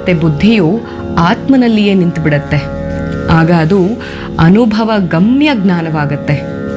ಮತ್ತೆ ಬುದ್ಧಿಯು ಆತ್ಮನಲ್ಲಿಯೇ ನಿಂತುಬಿಡತ್ತೆ ಆಗ ಅದು ಅನುಭವ ಗಮ್ಯ ಜ್ಞಾನವಾಗತ್ತೆ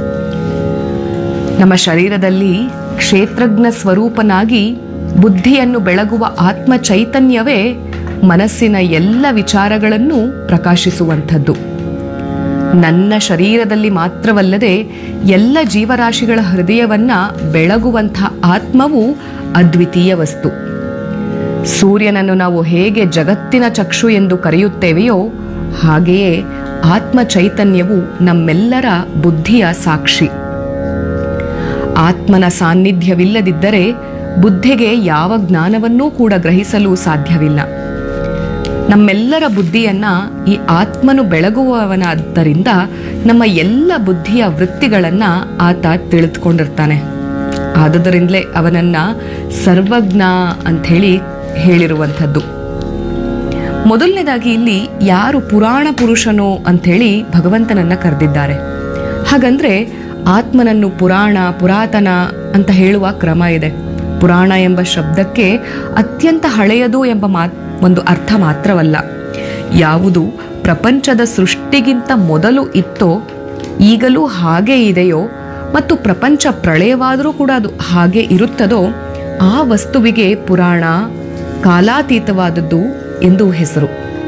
ನಮ್ಮ ಶರೀರದಲ್ಲಿ ಕ್ಷೇತ್ರಜ್ಞ ಸ್ವರೂಪನಾಗಿ ಬುದ್ಧಿಯನ್ನು ಬೆಳಗುವ ಆತ್ಮ ಚೈತನ್ಯವೇ ಮನಸ್ಸಿನ ಎಲ್ಲ ವಿಚಾರಗಳನ್ನು ಪ್ರಕಾಶಿಸುವಂಥದ್ದು ನನ್ನ ಶರೀರದಲ್ಲಿ ಮಾತ್ರವಲ್ಲದೆ ಎಲ್ಲ ಜೀವರಾಶಿಗಳ ಹೃದಯವನ್ನ ಬೆಳಗುವಂಥ ಆತ್ಮವು ಅದ್ವಿತೀಯ ವಸ್ತು ಸೂರ್ಯನನ್ನು ನಾವು ಹೇಗೆ ಜಗತ್ತಿನ ಚಕ್ಷು ಎಂದು ಕರೆಯುತ್ತೇವೆಯೋ ಹಾಗೆಯೇ ಆತ್ಮ ಚೈತನ್ಯವು ನಮ್ಮೆಲ್ಲರ ಬುದ್ಧಿಯ ಸಾಕ್ಷಿ ಆತ್ಮನ ಸಾನ್ನಿಧ್ಯವಿಲ್ಲದಿದ್ದರೆ ಬುದ್ಧಿಗೆ ಯಾವ ಜ್ಞಾನವನ್ನೂ ಕೂಡ ಗ್ರಹಿಸಲು ಸಾಧ್ಯವಿಲ್ಲ ನಮ್ಮೆಲ್ಲರ ಬುದ್ಧಿಯನ್ನ ಈ ಆತ್ಮನು ಬೆಳಗುವವನಾದ್ದರಿಂದ ನಮ್ಮ ಎಲ್ಲ ಬುದ್ಧಿಯ ವೃತ್ತಿಗಳನ್ನ ಆತ ತಿಳಿದುಕೊಂಡಿರ್ತಾನೆ ಆದುದರಿಂದಲೇ ಅವನನ್ನ ಸರ್ವಜ್ಞ ಅಂಥೇಳಿ ಹೇಳಿರುವಂಥದ್ದು ಮೊದಲನೇದಾಗಿ ಇಲ್ಲಿ ಯಾರು ಪುರಾಣ ಪುರುಷನೋ ಅಂಥೇಳಿ ಭಗವಂತನನ್ನ ಕರೆದಿದ್ದಾರೆ ಹಾಗಂದ್ರೆ ಆತ್ಮನನ್ನು ಪುರಾಣ ಪುರಾತನ ಅಂತ ಹೇಳುವ ಕ್ರಮ ಇದೆ ಪುರಾಣ ಎಂಬ ಶಬ್ದಕ್ಕೆ ಅತ್ಯಂತ ಹಳೆಯದು ಎಂಬ ಮಾತ್ ಒಂದು ಅರ್ಥ ಮಾತ್ರವಲ್ಲ ಯಾವುದು ಪ್ರಪಂಚದ ಸೃಷ್ಟಿಗಿಂತ ಮೊದಲು ಇತ್ತೋ ಈಗಲೂ ಹಾಗೆ ಇದೆಯೋ ಮತ್ತು ಪ್ರಪಂಚ ಪ್ರಳಯವಾದರೂ ಕೂಡ ಅದು ಹಾಗೆ ಇರುತ್ತದೋ ಆ ವಸ್ತುವಿಗೆ ಪುರಾಣ ಕಾಲಾತೀತವಾದದ್ದು ಎಂದು ಹೆಸರು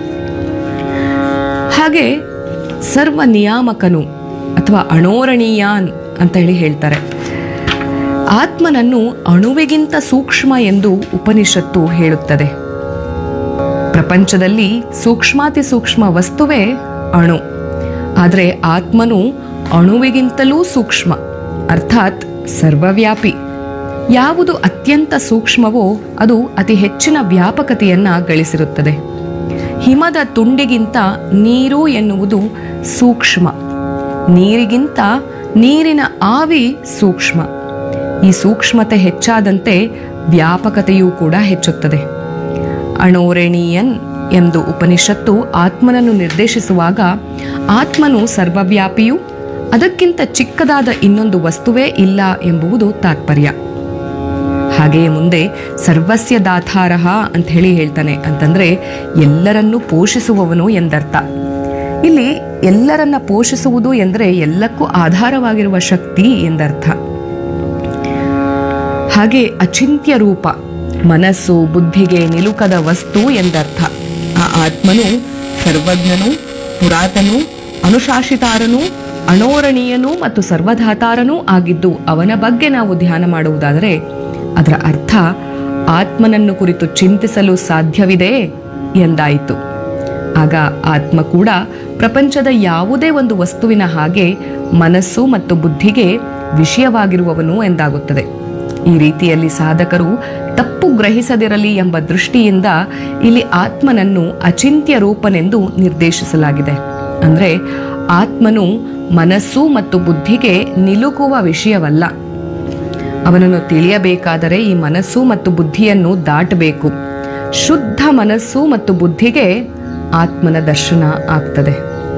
ಹಾಗೆ ಸರ್ವ ನಿಯಾಮಕನು ಅಥವಾ ಅಣೋರಣೀಯಾನ್ ಅಂತ ಹೇಳಿ ಹೇಳ್ತಾರೆ ಆತ್ಮನನ್ನು ಅಣುವಿಗಿಂತ ಸೂಕ್ಷ್ಮ ಎಂದು ಉಪನಿಷತ್ತು ಹೇಳುತ್ತದೆ ಪ್ರಪಂಚದಲ್ಲಿ ಸೂಕ್ಷ್ಮಾತಿ ಸೂಕ್ಷ್ಮ ವಸ್ತುವೇ ಅಣು ಆದರೆ ಆತ್ಮನು ಅಣುವಿಗಿಂತಲೂ ಸೂಕ್ಷ್ಮ ಅರ್ಥಾತ್ ಸರ್ವವ್ಯಾಪಿ ಯಾವುದು ಅತ್ಯಂತ ಸೂಕ್ಷ್ಮವೋ ಅದು ಅತಿ ಹೆಚ್ಚಿನ ವ್ಯಾಪಕತೆಯನ್ನ ಗಳಿಸಿರುತ್ತದೆ ಹಿಮದ ತುಂಡಿಗಿಂತ ನೀರು ಎನ್ನುವುದು ಸೂಕ್ಷ್ಮ ನೀರಿಗಿಂತ ನೀರಿನ ಆವಿ ಸೂಕ್ಷ್ಮ ಈ ಸೂಕ್ಷ್ಮತೆ ಹೆಚ್ಚಾದಂತೆ ವ್ಯಾಪಕತೆಯೂ ಕೂಡ ಹೆಚ್ಚುತ್ತದೆ ಅಣೋರಣೀಯನ್ ಎಂದು ಉಪನಿಷತ್ತು ಆತ್ಮನನ್ನು ನಿರ್ದೇಶಿಸುವಾಗ ಆತ್ಮನು ಸರ್ವವ್ಯಾಪಿಯೂ ಅದಕ್ಕಿಂತ ಚಿಕ್ಕದಾದ ಇನ್ನೊಂದು ವಸ್ತುವೇ ಇಲ್ಲ ಎಂಬುವುದು ತಾತ್ಪರ್ಯ ಹಾಗೆಯೇ ಮುಂದೆ ಸರ್ವಸ್ಯ ದಾತಾರಹ ಅಂತ ಹೇಳಿ ಹೇಳ್ತಾನೆ ಅಂತಂದ್ರೆ ಎಲ್ಲರನ್ನೂ ಪೋಷಿಸುವವನು ಎಂದರ್ಥ ಇಲ್ಲಿ ಎಲ್ಲರನ್ನ ಪೋಷಿಸುವುದು ಎಂದರೆ ಎಲ್ಲಕ್ಕೂ ಆಧಾರವಾಗಿರುವ ಶಕ್ತಿ ಎಂದರ್ಥ ಹಾಗೆ ಅಚಿಂತ್ಯ ರೂಪ ಮನಸ್ಸು ಬುದ್ಧಿಗೆ ನಿಲುಕದ ವಸ್ತು ಎಂದರ್ಥ ಆ ಆತ್ಮನು ಸರ್ವಜ್ಞನು ಪುರಾತನು ಅನುಶಾಸಿತಾರನು ಅಣೋರಣೀಯನೂ ಮತ್ತು ಸರ್ವಧಾತಾರನೂ ಆಗಿದ್ದು ಅವನ ಬಗ್ಗೆ ನಾವು ಧ್ಯಾನ ಮಾಡುವುದಾದರೆ ಅದರ ಅರ್ಥ ಆತ್ಮನನ್ನು ಕುರಿತು ಚಿಂತಿಸಲು ಸಾಧ್ಯವಿದೆ ಎಂದಾಯಿತು ಆಗ ಆತ್ಮ ಕೂಡ ಪ್ರಪಂಚದ ಯಾವುದೇ ಒಂದು ವಸ್ತುವಿನ ಹಾಗೆ ಮನಸ್ಸು ಮತ್ತು ಬುದ್ಧಿಗೆ ವಿಷಯವಾಗಿರುವವನು ಎಂದಾಗುತ್ತದೆ ಈ ರೀತಿಯಲ್ಲಿ ಸಾಧಕರು ತಪ್ಪು ಗ್ರಹಿಸದಿರಲಿ ಎಂಬ ದೃಷ್ಟಿಯಿಂದ ಇಲ್ಲಿ ಆತ್ಮನನ್ನು ಅಚಿಂತ್ಯ ರೂಪನೆಂದು ನಿರ್ದೇಶಿಸಲಾಗಿದೆ ಅಂದ್ರೆ ಆತ್ಮನು ಮನಸ್ಸು ಮತ್ತು ಬುದ್ಧಿಗೆ ನಿಲುಕುವ ವಿಷಯವಲ್ಲ ಅವನನ್ನು ತಿಳಿಯಬೇಕಾದರೆ ಈ ಮನಸ್ಸು ಮತ್ತು ಬುದ್ಧಿಯನ್ನು ದಾಟಬೇಕು ಶುದ್ಧ ಮನಸ್ಸು ಮತ್ತು ಬುದ್ಧಿಗೆ ಆತ್ಮನ ದರ್ಶನ ಆಗ್ತದೆ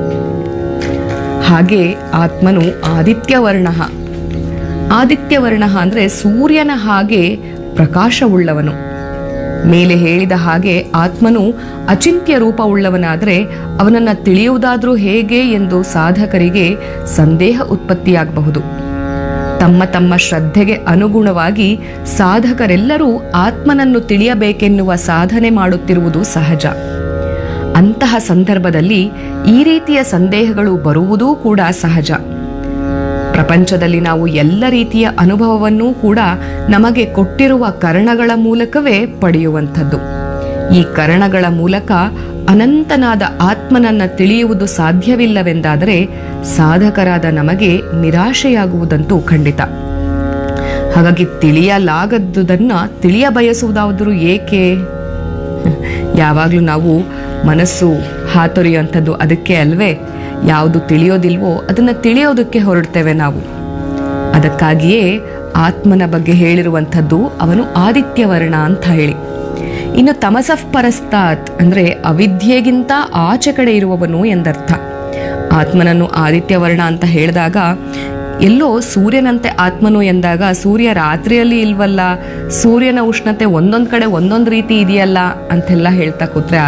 ಹಾಗೆ ಆತ್ಮನು ಆದಿತ್ಯವರ್ಣ ಆದಿತ್ಯವರ್ಣ ಅಂದ್ರೆ ಸೂರ್ಯನ ಹಾಗೆ ಪ್ರಕಾಶವುಳ್ಳವನು ಮೇಲೆ ಹೇಳಿದ ಹಾಗೆ ಆತ್ಮನು ಅಚಿಂತ್ಯ ರೂಪವುಳ್ಳವನಾದರೆ ಅವನನ್ನ ತಿಳಿಯುವುದಾದ್ರೂ ಹೇಗೆ ಎಂದು ಸಾಧಕರಿಗೆ ಸಂದೇಹ ಉತ್ಪತ್ತಿಯಾಗಬಹುದು ತಮ್ಮ ತಮ್ಮ ಶ್ರದ್ಧೆಗೆ ಅನುಗುಣವಾಗಿ ಸಾಧಕರೆಲ್ಲರೂ ಆತ್ಮನನ್ನು ತಿಳಿಯಬೇಕೆನ್ನುವ ಸಾಧನೆ ಮಾಡುತ್ತಿರುವುದು ಸಹಜ ಅಂತಹ ಸಂದರ್ಭದಲ್ಲಿ ಈ ರೀತಿಯ ಸಂದೇಹಗಳು ಬರುವುದೂ ಕೂಡ ಸಹಜ ಪ್ರಪಂಚದಲ್ಲಿ ನಾವು ಎಲ್ಲ ರೀತಿಯ ಅನುಭವವನ್ನೂ ಕೂಡ ನಮಗೆ ಕೊಟ್ಟಿರುವ ಕರಣಗಳ ಮೂಲಕವೇ ಪಡೆಯುವಂಥದ್ದು ಈ ಕರಣಗಳ ಮೂಲಕ ಅನಂತನಾದ ಆತ್ಮನನ್ನ ತಿಳಿಯುವುದು ಸಾಧ್ಯವಿಲ್ಲವೆಂದಾದರೆ ಸಾಧಕರಾದ ನಮಗೆ ನಿರಾಶೆಯಾಗುವುದಂತೂ ಖಂಡಿತ ಹಾಗಾಗಿ ತಿಳಿಯಲಾಗದ್ದುದನ್ನ ತಿಳಿಯ ಬಯಸುವುದಾದರೂ ಏಕೆ ಯಾವಾಗಲೂ ನಾವು ಮನಸ್ಸು ಹಾತೊರೆಯುವಂಥದ್ದು ಅದಕ್ಕೆ ಅಲ್ವೇ ಯಾವುದು ತಿಳಿಯೋದಿಲ್ವೋ ಅದನ್ನು ತಿಳಿಯೋದಕ್ಕೆ ಹೊರಡ್ತೇವೆ ನಾವು ಅದಕ್ಕಾಗಿಯೇ ಆತ್ಮನ ಬಗ್ಗೆ ಹೇಳಿರುವಂಥದ್ದು ಅವನು ಆದಿತ್ಯವರ್ಣ ಅಂತ ಹೇಳಿ ಇನ್ನು ತಮಸಃ ಪರಸ್ತಾತ್ ಅಂದ್ರೆ ಅವಿದ್ಯೆಗಿಂತ ಆಚೆ ಕಡೆ ಇರುವವನು ಎಂದರ್ಥ ಆತ್ಮನನ್ನು ಆದಿತ್ಯವರ್ಣ ಅಂತ ಹೇಳಿದಾಗ ಎಲ್ಲೋ ಸೂರ್ಯನಂತೆ ಆತ್ಮನು ಎಂದಾಗ ಸೂರ್ಯ ರಾತ್ರಿಯಲ್ಲಿ ಇಲ್ವಲ್ಲ ಸೂರ್ಯನ ಉಷ್ಣತೆ ಒಂದೊಂದು ಕಡೆ ಒಂದೊಂದು ರೀತಿ ಇದೆಯಲ್ಲ ಅಂತೆಲ್ಲ ಹೇಳ್ತಾ ಕೂತ್ರೆ